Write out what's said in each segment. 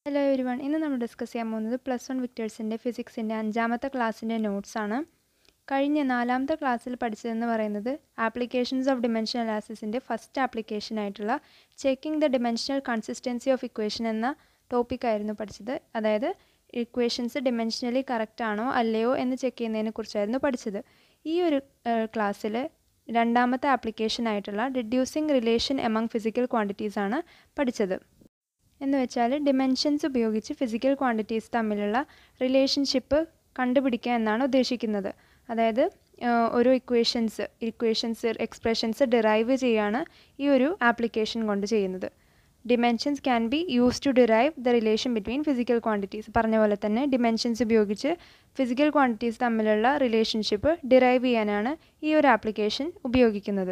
hello every one ഇന്ന് നമ്മൾ discuss ചെയ്യാൻ പോകുന്നത് പ്ലസ് വൺ വിക്ടേഴ്സിൻ്റെ ഫിസിക്സിൻ്റെ അഞ്ചാമത്തെ ക്ലാസ്സിൻ്റെ നോട്ട്സാണ് കഴിഞ്ഞ നാലാമത്തെ ക്ലാസ്സിൽ പഠിച്ചതെന്ന് പറയുന്നത് ആപ്ലിക്കേഷൻസ് ഓഫ് ഡിമെൻഷൻ അനാലിസിസിൻ്റെ ഫസ്റ്റ് ആപ്ലിക്കേഷൻ ആയിട്ടുള്ള checking the dimensional consistency of equation എന്ന ടോപ്പിക്കായിരുന്നു പഠിച്ചത് അതായത് ഇക്വേഷൻസ് ഡിമെൻഷനലി കറക്റ്റ് ആണോ അല്ലയോ എന്ന് ചെക്ക് ചെയ്യുന്നതിനെ കുറിച്ചായിരുന്നു പഠിച്ചത് ഈ ഒരു ക്ലാസ്സിൽ രണ്ടാമത്തെ ആപ്ലിക്കേഷൻ ആയിട്ടുള്ള deducing relation among physical quantities ആണ് പഠിച്ചത് എന്ന് വെച്ചാൽ ഡിമെൻഷൻസ് ഉപയോഗിച്ച് ഫിസിക്കൽ ക്വാണ്ടിറ്റീസ് തമ്മിലുള്ള റിലേഷൻഷിപ്പ് കണ്ടുപിടിക്കുക എന്നാണ് ഉദ്ദേശിക്കുന്നത് അതായത് ഒരു ഇക്വേഷൻസ് ഇക്വേഷൻസ് എക്സ്പ്രഷൻസ് ഡിറൈവ് ചെയ്യാണ് ഈ ഒരു ആപ്ലിക്കേഷൻ കൊണ്ട് ചെയ്യുന്നത് dimensions can be use to derive the relation between physical quantities പറഞ്ഞ പോലെ തന്നെ ഡിമെൻഷൻസ് ഉപയോഗിച്ച് ഫിസിക്കൽ ക്വാണ്ടിറ്റീസ് തമ്മിലുള്ള റിലേഷൻഷിപ്പ് ഡിറൈവ് ചെയ്യാനാണ് ഈ ഒരു ആപ്ലിക്കേഷൻ ഉപയോഗിക്കുന്നത്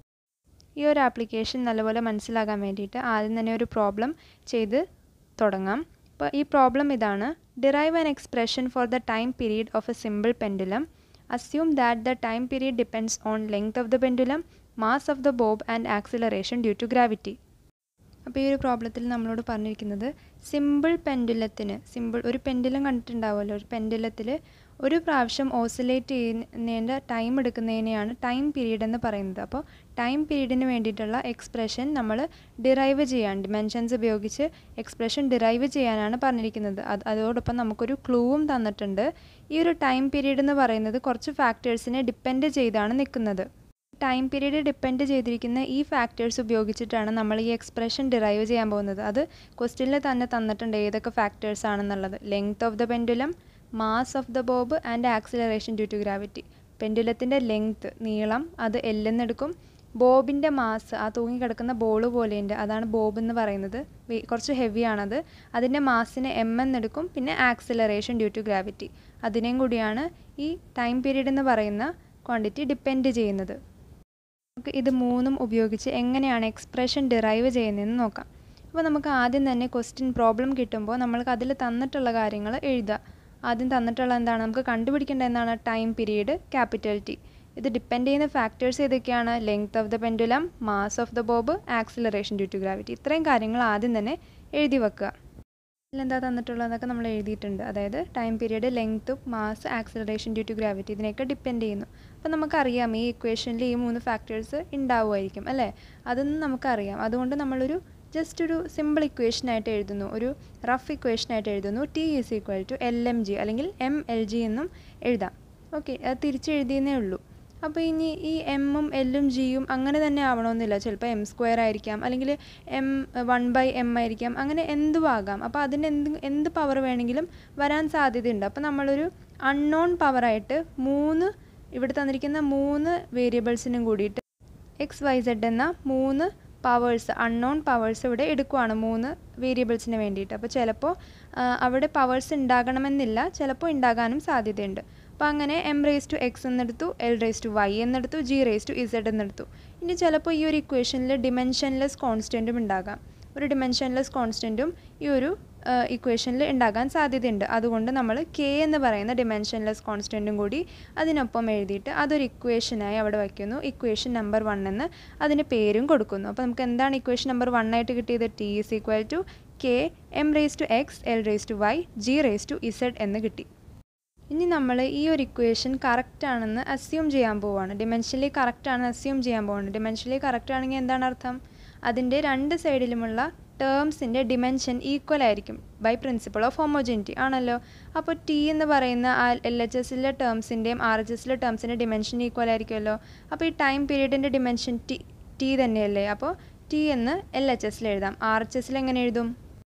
ഈ ഒരു ആപ്ലിക്കേഷൻ നല്ലപോലെ മനസ്സിലാകാൻ വേണ്ടിയിട്ട് ആദ്യം തന്നെ ഒരു പ്രോബ്ലം ചെയ്ത് തുടങ്ങാം അപ്പോൾ ഈ പ്രോബ്ലം ഇതാണ് derive an expression for the time period of a simple pendulum assume that the time period depends on length of the pendulum mass of the bob and acceleration due to gravity അപ്പോൾ ഈ ഒരു പ്രോബ്ലത്തിൽ നമ്മളോട് പറഞ്ഞിരിക്കുന്നത് simple പെൻഡുലത്തിന് simple ഒരു pendulum കണ്ടിട്ടുണ്ടാവുമല്ലോ ഒരു പെൻഡുലത്തിൽ ഒരു പ്രാവശ്യം ഓസിലേറ്റ് ചെയ്യുന്നതിൻ്റെ ടൈം എടുക്കുന്നതിനെയാണ് ടൈം പീരീഡ് എന്ന് പറയുന്നത് അപ്പോൾ ടൈം പീരീഡിന് വേണ്ടിയിട്ടുള്ള എക്സ്പ്രഷൻ നമ്മൾ ഡിറൈവ് ചെയ്യാൻ ഡിമെൻഷൻസ് ഉപയോഗിച്ച് എക്സ്പ്രഷൻ ഡിറൈവ് ചെയ്യാനാണ് പറഞ്ഞിരിക്കുന്നത് അത് അതോടൊപ്പം നമുക്കൊരു ക്ലൂവും തന്നിട്ടുണ്ട് ഈ ഒരു ടൈം പീരീഡ് എന്ന് പറയുന്നത് കുറച്ച് ഫാക്ടേഴ്സിനെ ഡിപ്പെൻഡ് ചെയ്താണ് നിൽക്കുന്നത് ടൈം പീരീഡ് ഡിപ്പെൻഡ് ചെയ്തിരിക്കുന്ന ഈ ഫാക്ടേഴ്സ് ഉപയോഗിച്ചിട്ടാണ് നമ്മൾ ഈ എക്സ്പ്രഷൻ ഡിറൈവ് ചെയ്യാൻ പോകുന്നത് അത് ക്വസ്റ്റ്യനിൽ തന്നെ തന്നിട്ടുണ്ട് ഏതൊക്കെ ഫാക്ടേഴ്സ് ആണെന്നുള്ളത് length of the pendulum mass of the bob and acceleration due to gravity പെൻഡുലത്തിൻ്റെ ലെങ്ത് നീളം അത് എല്ലെന്നെടുക്കും ബോബിൻ്റെ മാസ് ആ തൂങ്ങിക്കിടക്കുന്ന ബോൾ പോലെയുണ്ട് അതാണ് ബോബ് എന്ന് പറയുന്നത് കുറച്ച് ഹെവിയാണത് അതിൻ്റെ മാസിനെ എം എന്നെടുക്കും പിന്നെ ആക്സിലറേഷൻ ഡ്യൂ ടു ഗ്രാവിറ്റി അതിനെയും കൂടിയാണ് ഈ ടൈം പീരീഡ് എന്ന് പറയുന്ന ക്വാണ്ടിറ്റി ഡിപ്പെൻഡ് ചെയ്യുന്നത് നമുക്ക് ഇത് മൂന്നും ഉപയോഗിച്ച് എങ്ങനെയാണ് എക്സ്പ്രഷൻ ഡിറൈവ് ചെയ്യുന്നതെന്ന് നോക്കാം അപ്പോൾ നമുക്ക് ആദ്യം തന്നെ ക്വസ്റ്റ്യൻ പ്രോബ്ലം കിട്ടുമ്പോൾ നമ്മൾക്ക് അതിൽ തന്നിട്ടുള്ള കാര്യങ്ങൾ എഴുതുക ആദ്യം തന്നിട്ടുള്ള എന്താണ് നമുക്ക് കണ്ടുപിടിക്കേണ്ട എന്താണ് ടൈം പീരീഡ് ക്യാപിറ്റൽ ടി ഇത് ഡിപ്പെൻഡ് ചെയ്യുന്ന ഫാക്ടേഴ്സ് ഏതൊക്കെയാണ് length of the pendulum mass of the bob acceleration due to gravity ഇത്രയും കാര്യങ്ങൾ ആദ്യം തന്നെ എഴുതി വെക്കുക ഇതിലെന്താ തന്നിട്ടുള്ളതൊക്കെ നമ്മൾ എഴുതിയിട്ടുണ്ട് അതായത് time period length mass acceleration due to gravity ഇതിനെയൊക്കെ ഡിപ്പെൻഡ് ചെയ്യുന്നു അപ്പോൾ നമുക്കറിയാം ഈ ഇക്വേഷനിൽ ഈ മൂന്ന് ഫാക്ടേഴ്സ് ഉണ്ടാവുമായിരിക്കും അല്ലേ അതൊന്നും നമുക്കറിയാം അതുകൊണ്ട് നമ്മളൊരു ജസ്റ്റ് ഒരു സിമ്പിൾ ഇക്വേഷൻ ആയിട്ട് എഴുതുന്നു ഒരു റഫ് ഇക്വേഷൻ ആയിട്ട് എഴുതുന്നു T is equal to L M G അല്ലെങ്കിൽ എം എൽ ജി എന്നും എഴുതാം ഓക്കെ അത് തിരിച്ചെഴുതിയെന്നേ ഉള്ളൂ അപ്പോൾ ഇനി ഈ എമ്മും എല്ലും ജിയും അങ്ങനെ തന്നെ ആവണമെന്നില്ല ചിലപ്പോൾ എം സ്ക്വയർ ആയിരിക്കാം അല്ലെങ്കിൽ എം വൺ ബൈ എം ആയിരിക്കാം അങ്ങനെ എന്തും ആകാം അപ്പോൾ അതിന് എന്ത് എന്ത് പവർ വേണമെങ്കിലും വരാൻ സാധ്യതയുണ്ട് അപ്പോൾ നമ്മളൊരു അൺനോൺ പവറായിട്ട് മൂന്ന് ഇവിടെ തന്നിരിക്കുന്ന മൂന്ന് വേരിയബിൾസിനും കൂടിയിട്ട് എക്സ് വൈ സെഡ് എന്ന മൂന്ന് പവേഴ്സ് അൺനോൺ പവേഴ്സ് ഇവിടെ എടുക്കുവാണ് മൂന്ന് വേരിയബിൾസിന് വേണ്ടിയിട്ട് അപ്പോൾ ചിലപ്പോൾ അവിടെ പവേഴ്സ് ഉണ്ടാകണമെന്നില്ല ചിലപ്പോൾ ഉണ്ടാകാനും സാധ്യതയുണ്ട് അപ്പോൾ അങ്ങനെ എം റേസ് ടു എക്സ് എന്നെടുത്തു എൽ റേസ് ടു വൈ എന്നെടുത്തു ജി റേസ് ടു ഇസഡ് എന്നെടുത്തു ഇനി ചിലപ്പോൾ ഈ ഒരു ഇക്വേഷനിൽ ഡിമെൻഷൻലെസ് കോൺസ്റ്റൻറ്റും ഉണ്ടാകാം ഒരു ഡിമെൻഷൻലെസ് കോൺസ്റ്റൻറ്റും ഈ ഒരു ഇക്വേഷനിൽ ഉണ്ടാകാൻ സാധ്യതയുണ്ട് അതുകൊണ്ട് നമ്മൾ കെ എന്ന് പറയുന്ന ഡിമെൻഷൻലെസ് കോൺസ്റ്റൻറ്റും കൂടി അതിനൊപ്പം എഴുതിയിട്ട് അതൊരു ഇക്വേഷനായി അവിടെ വയ്ക്കുന്നു ഇക്വേഷൻ നമ്പർ വൺ എന്ന് അതിന് പേരും കൊടുക്കുന്നു അപ്പോൾ നമുക്ക് എന്താണ് ഇക്വേഷൻ നമ്പർ വൺ ആയിട്ട് കിട്ടിയത് T is equal to K M raise to X L raise to Y G raise to Z എന്ന് കിട്ടി ഇനി നമ്മൾ ഈ ഒരു ഇക്വേഷൻ കറക്റ്റ് ആണെന്ന് അസ്യൂം ചെയ്യാൻ പോവുകയാണ് ഡിമെൻഷനലി കറക്റ്റ് ആണെന്ന് അസ്യൂം ചെയ്യാൻ പോവുകയാണ് ഡിമെൻഷനലി കറക്റ്റ് ആണെങ്കിൽ എന്താണ് അർത്ഥം അതിൻ്റെ രണ്ട് സൈഡിലുമുള്ള ടേംസിൻ്റെ ഡിമെൻഷൻ ഈക്വൽ ആയിരിക്കും ബൈ പ്രിൻസിപ്പിൾ ഓഫ് ഹോമോജനിറ്റി ആണല്ലോ അപ്പോൾ ടി എന്ന് പറയുന്ന ആ എൽ എച്ച് എസിലെ ടേംസിൻ്റെയും ആർ എച്ച് എസിലെ ടേംസിൻ്റെ ഡിമെൻഷൻ ഈക്വൽ ആയിരിക്കുമല്ലോ അപ്പോൾ ഈ ടൈം പീരീഡിൻ്റെ ഡിമെൻഷൻ ടി ടി തന്നെയല്ലേ അപ്പോൾ ടി എന്ന് എൽ എച്ച് എസിൽ എഴുതാം ആർ എച്ച് എസിൽ എങ്ങനെ എഴുതും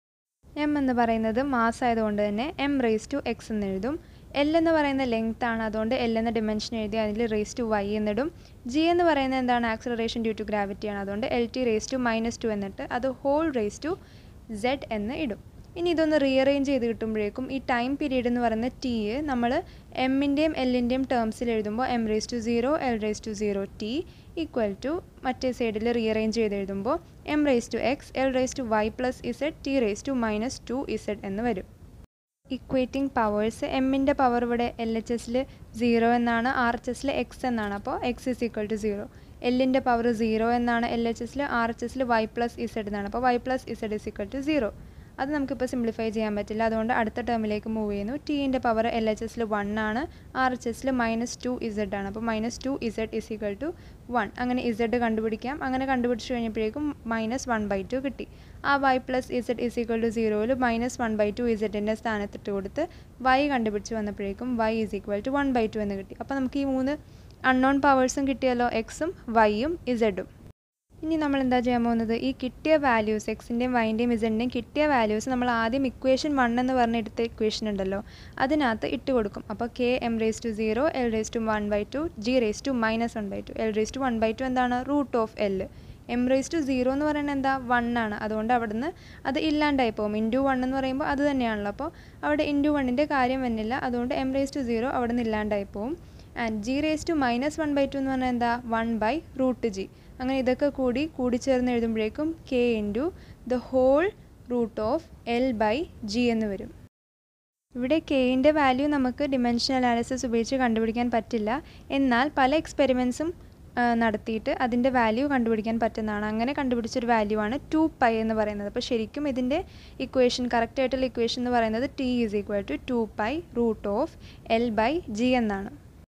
എം എന്ന് പറയുന്നത് മാസ് ആയതുകൊണ്ട് തന്നെ എം റേസ് ടു എക്സ് എന്ന് എഴുതും എൽ എന്ന് പറയുന്ന ലെങ്ത് ആണ് അതുകൊണ്ട് എൽ എന്ന ഡിമെൻഷൻ എഴുതി അതിൽ റേസ് ടു വൈ എന്നിടും ജി എന്ന് പറയുന്നത് എന്താണ് ആക്സലറേഷൻ ഡ്യൂ ടു ഗ്രാവിറ്റി ആണ് അതുകൊണ്ട് L T raise to minus two എന്നിട്ട് അത് ഹോൾ റേസ് ടു സെഡ് എന്ന് ഇടും ഇനി ഇതൊന്ന് റീഅറേഞ്ച് ചെയ്ത് കിട്ടുമ്പോഴേക്കും ഈ ടൈം പീരീഡ് എന്ന് പറയുന്ന ടി നമ്മൾ എമ്മിൻ്റെയും എല്ലിൻ്റെയും ടേംസിൽ എഴുതുമ്പോൾ M raise to zero L raise to zero T equal to മറ്റേ സൈഡിൽ റീഅറേഞ്ച് ചെയ്ത് എഴുതുമ്പോൾ M raise to X L raise to Y plus Z T raise to minus two Z എന്ന് വരും ഇക്വേറ്റിംഗ് പവേഴ്സ് എമ്മിൻ്റെ പവർ ഇവിടെ L H എസിൽ zero എന്നാണ് ആർ എച്ച് എസിൽ എക്സ് എന്നാണ് അപ്പോൾ X is equal to zero എല്ലിൻ്റെ പവർ സീറോ എന്നാണ് എൽ എച്ച് എസിൽ ആർ എച്ച് എസിൽ വൈ പ്ലസ് ഇസഡ് എന്നാണ് അപ്പോൾ Y plus Z is equal to zero അത് നമുക്കിപ്പോൾ സിംപ്ലിഫൈ ചെയ്യാൻ പറ്റില്ല അതുകൊണ്ട് അടുത്ത ടേമിലേക്ക് മൂവ് ചെയ്യുന്നു ടീൻ്റെ പവർ എൽ എച്ച് എസിൽ വൺ ആണ് ആർ എച്ച് എസിൽ മൈനസ് ടു ഇസഡ് ആണ് അപ്പോൾ minus two Z is equal to one അങ്ങനെ ഇസഡ് കണ്ടുപിടിക്കാം അങ്ങനെ കണ്ടുപിടിച്ച് കഴിഞ്ഞപ്പോഴേക്കും മൈനസ് വൺ ബൈ ടു കിട്ടി ആ Y plus Z is equal to സീറോയിൽ മൈനസ് വൺ ബൈ ടു ഇസഡിൻ്റെ സ്ഥാനത്തിട്ട് കൊടുത്ത് വൈ കണ്ടുപിടിച്ച് വന്നപ്പോഴേക്കും Y is equal to one by two എന്ന് കിട്ടി അപ്പോൾ നമുക്ക് ഈ മൂന്ന് അൺനോൺ പവേഴ്സും കിട്ടിയല്ലോ എക്സും വൈയും ഇസഡും ഇനി നമ്മൾ എന്താ ചെയ്യാൻ പോകുന്നത് ഈ കിട്ടിയ വാല്യൂസ് എക്സിൻ്റെയും വൈൻ്റെയും ഇസഡിൻ്റെയും കിട്ടിയ വാല്യൂസ് നമ്മൾ ആദ്യം ഇക്വേഷൻ വൺ എന്ന് പറഞ്ഞ എടുത്ത ഇക്വേഷൻ ഉണ്ടല്ലോ അതിനകത്ത് ഇട്ട് കൊടുക്കും അപ്പോൾ K M raise to zero L raise to one by two G raise to minus one by two L raise to one by two എന്താണ് root of L M raise to zero എന്ന് പറയുന്നത് എന്താ one ആണ് അതുകൊണ്ട് അവിടുന്ന് അത് ഇല്ലാണ്ടായി പോകും ഇൻറ്റു വൺ എന്ന് പറയുമ്പോൾ അത് തന്നെയാണല്ലോ അപ്പോൾ അവിടെ ഇൻറ്റു വണ്ണിൻ്റെ കാര്യം വന്നില്ല അതുകൊണ്ട് എം റേസ് ടു സീറോ അവിടെ നിന്ന് ഇല്ലാണ്ടായി പോകും and G raise to minus one by two എന്ന് പറഞ്ഞാൽ എന്താ വൺ ബൈ റൂട്ട് ജി അങ്ങനെ ഇതൊക്കെ കൂടി കൂടിച്ചേർന്ന് എഴുതുമ്പോഴേക്കും K into the whole root of L by G എന്ന് വരും ഇവിടെ കെയിൻ്റെ വാല്യൂ നമുക്ക് ഡിമെൻഷൻ അനാലിസിസ് ഉപയോഗിച്ച് കണ്ടുപിടിക്കാൻ പറ്റില്ല എന്നാൽ പല എക്സ്പെരിമെൻസും നടത്തിയിട്ട് അതിൻ്റെ വാല്യൂ കണ്ടുപിടിക്കാൻ പറ്റുന്നതാണ് അങ്ങനെ കണ്ടുപിടിച്ചൊരു വാല്യൂ ആണ് ടു പൈ എന്ന് പറയുന്നത് അപ്പോൾ ശരിക്കും ഇതിൻ്റെ ഇക്വേഷൻ കറക്റ്റ് ആയിട്ടുള്ള ഇക്വേഷൻ എന്ന് പറയുന്നത് T is equal to two pi root of L by G എന്നാണ്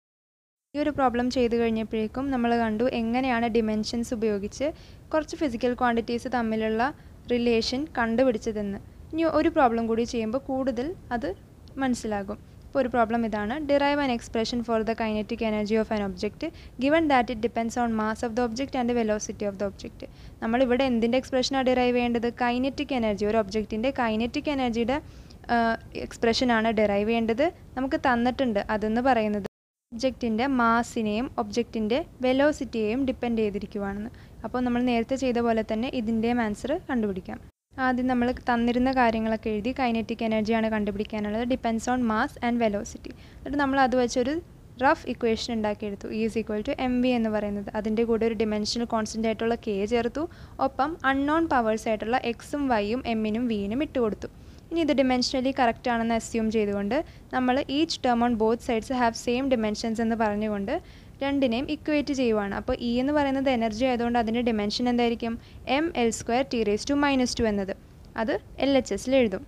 ഈ ഒരു പ്രോബ്ലം ചെയ്തു കഴിഞ്ഞപ്പോഴേക്കും നമ്മൾ കണ്ടു എങ്ങനെയാണ് ഡിമെൻഷൻസ് ഉപയോഗിച്ച് കുറച്ച് ഫിസിക്കൽ ക്വാണ്ടിറ്റീസ് തമ്മിലുള്ള റിലേഷൻ കണ്ടുപിടിച്ചതെന്ന് ഇനി ഒരു പ്രോബ്ലം കൂടി ചെയ്യുമ്പോൾ കൂടുതൽ അത് മനസ്സിലാകും ഇപ്പോൾ ഒരു പ്രോബ്ലം ഇതാണ് derive an expression for the kinetic energy of an object given that it depends on mass of the object and velocity of the object നമ്മളിവിടെ എന്തിൻ്റെ എക്സ്പ്രഷനാണ് ഡിറൈവ് ചെയ്യേണ്ടത് കൈനറ്റിക് എനർജി ഒരു ഒബ്ജക്റ്റിൻ്റെ കൈനറ്റിക് എനർജിയുടെ എക്സ്പ്രഷനാണ് ഡിറൈവ് ചെയ്യേണ്ടത് നമുക്ക് തന്നിട്ടുണ്ട് അതെന്ന് പറയുന്നത് ഒബ്ജക്റ്റിൻ്റെ മാസിനെയും ഒബ്ജക്റ്റിൻ്റെ വെലോസിറ്റിയെയും ഡിപ്പെൻഡ് ചെയ്തിരിക്കുവാണെന്ന് അപ്പോൾ നമ്മൾ നേരത്തെ ചെയ്ത പോലെ തന്നെ ഇതിൻ്റെയും ആൻസർ കണ്ടുപിടിക്കാം ആദ്യം നമ്മൾ തന്നിരുന്ന കാര്യങ്ങളൊക്കെ എഴുതി കൈനറ്റിക് എനർജിയാണ് കണ്ടുപിടിക്കാനുള്ളത് depends on mass and velocity എന്നിട്ട് നമ്മൾ അത് വെച്ചൊരു റഫ് ഇക്വേഷൻ ഉണ്ടാക്കിയെടുത്തു E is equal to M V എന്ന് പറയുന്നത് അതിൻ്റെ കൂടെ ഒരു ഡിമെൻഷണൽ കോൺസ്റ്റൻ്റ് ആയിട്ടുള്ള കെ ചേർത്തു ഒപ്പം അൺനോൺ പവേഴ്സ് ആയിട്ടുള്ള എക്സും വൈയും എമ്മിനും വിനും ഇട്ട് കൊടുത്തു ഇനി ഇത് ഡിമെൻഷനലി കറക്റ്റ് ആണെന്ന് അസ്യൂം ചെയ്തുകൊണ്ട് നമ്മൾ each term on both sides have same dimensions എന്ന് പറഞ്ഞുകൊണ്ട് രണ്ടിനെയും ഇക്വേറ്റ് ചെയ്യുവാണ് അപ്പോൾ ഇ എന്ന് പറയുന്നത് എനർജി ആയതുകൊണ്ട് അതിൻ്റെ ഡിമെൻഷൻ എന്തായിരിക്കും M L square T raise to minus two എന്നത് അത് എൽ എച്ച് എസിൽ എഴുതും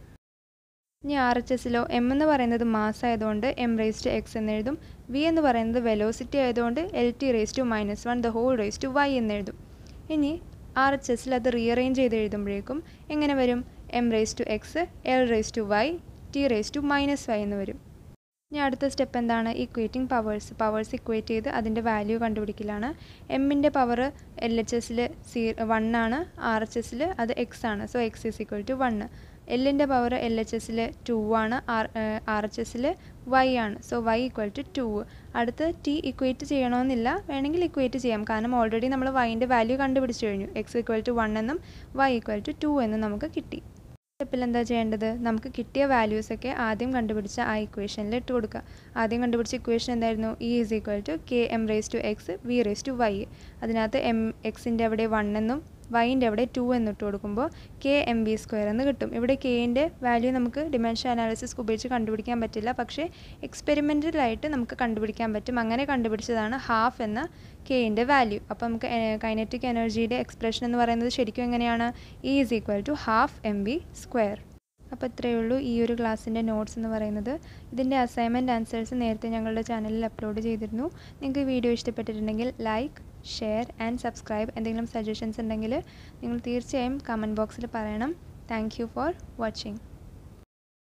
ഇനി ആർ എച്ച് എസിലോ എം എന്ന് പറയുന്നത് മാസ് ആയതുകൊണ്ട് എം റേസ് ടു എക്സ് എന്ന് എഴുതും വി എന്ന് പറയുന്നത് വെലോസിറ്റി ആയതുകൊണ്ട് L T raise to minus one the whole raise to Y എന്ന് എഴുതും ഇനി ആർ എച്ച് എസിൽ അത് റീഅറേഞ്ച് ചെയ്ത് എഴുതുമ്പോഴേക്കും എങ്ങനെ വരും M raise to X L raise to Y T raise to minus Y എന്ന് വരും ഇനി അടുത്ത സ്റ്റെപ്പ് എന്താണ് ഇക്വേറ്റിംഗ് പവേഴ്സ് പവേഴ്സ് ഇക്വേറ്റ് ചെയ്ത് അതിൻ്റെ വാല്യൂ കണ്ടുപിടിക്കലാണ് എമ്മിൻ്റെ പവർ എൽ എച്ച് എസിൽ സീ വൺ ആണ് ആർ എച്ച് എസിൽ അത് എക്സ് ആണ് so X is equal to one എല്ലിൻ്റെ പവർ എൽ എച്ച് എസിൽ ടു ആണ് ആർ ആർ എച്ച് എസിൽ വൈ ആണ് so Y equal to two അടുത്ത് ടി ഇക്വേറ്റ് ചെയ്യണമെന്നില്ല വേണമെങ്കിൽ ഇക്വേറ്റ് ചെയ്യാം കാരണം ഓൾറെഡി നമ്മൾ വൈൻ്റെ വാല്യൂ കണ്ടുപിടിച്ചു കഴിഞ്ഞു എക്സ് ഈക്വൽ ടു വൺ എന്നും വൈ ഈക്വൽ ടു ടു എന്നും നമുക്ക് കിട്ടി സ്റ്റെപ്പിൽ എന്താ ചെയ്യേണ്ടത് നമുക്ക് കിട്ടിയ വാല്യൂസൊക്കെ ആദ്യം കണ്ടുപിടിച്ച ആ ഇക്വേഷനിൽ ഇട്ട് കൊടുക്കുക ആദ്യം കണ്ടുപിടിച്ച ഇക്വേഷൻ എന്തായിരുന്നു E is equal to K M raise to x v raise to y അതിനകത്ത് എം എക്സിൻ്റെ അവിടെ വൺ എന്നും വൈൻ്റെ അവിടെ ടു എന്നിട്ട് കൊടുക്കുമ്പോൾ കെ എം ബി സ്ക്വയർ എന്ന് കിട്ടും ഇവിടെ കെൻ്റെ വാല്യൂ നമുക്ക് ഡിമെൻഷൻ അനാലിസിസ് ഉപയോഗിച്ച് കണ്ടുപിടിക്കാൻ പറ്റില്ല പക്ഷേ എക്സ്പെരിമെൻ്റലായിട്ട് നമുക്ക് കണ്ടുപിടിക്കാൻ പറ്റും അങ്ങനെ കണ്ടുപിടിച്ചതാണ് ഹാഫ് എന്ന കെയിൻ്റെ വാല്യൂ അപ്പോൾ നമുക്ക് കൈനറ്റിക് എനർജിയുടെ എക്സ്പ്രഷൻ എന്ന് പറയുന്നത് ശരിക്കും എങ്ങനെയാണ് E is equal to half m v square അപ്പോൾ ഇത്രയേ ഉള്ളൂ ഈ ഒരു ക്ലാസ്സിൻ്റെ നോട്ട്സ് എന്ന് പറയുന്നത് ഇതിൻ്റെ അസൈൻമെൻറ്റ് ആൻസേഴ്സ് നേരത്തെ ഞങ്ങളുടെ ചാനലിൽ അപ്ലോഡ് ചെയ്തിരുന്നു നിങ്ങൾക്ക് വീഡിയോ ഇഷ്ടപ്പെട്ടിട്ടുണ്ടെങ്കിൽ ലൈക്ക് ഷെയർ ആൻഡ് സബ്സ്ക്രൈബ് എന്തെങ്കിലും സജഷൻസ് ഉണ്ടെങ്കിൽ നിങ്ങൾ തീർച്ചയായും കമൻറ്റ് ബോക്സിൽ പറയണം താങ്ക് യു ഫോർ വാച്ചിങ്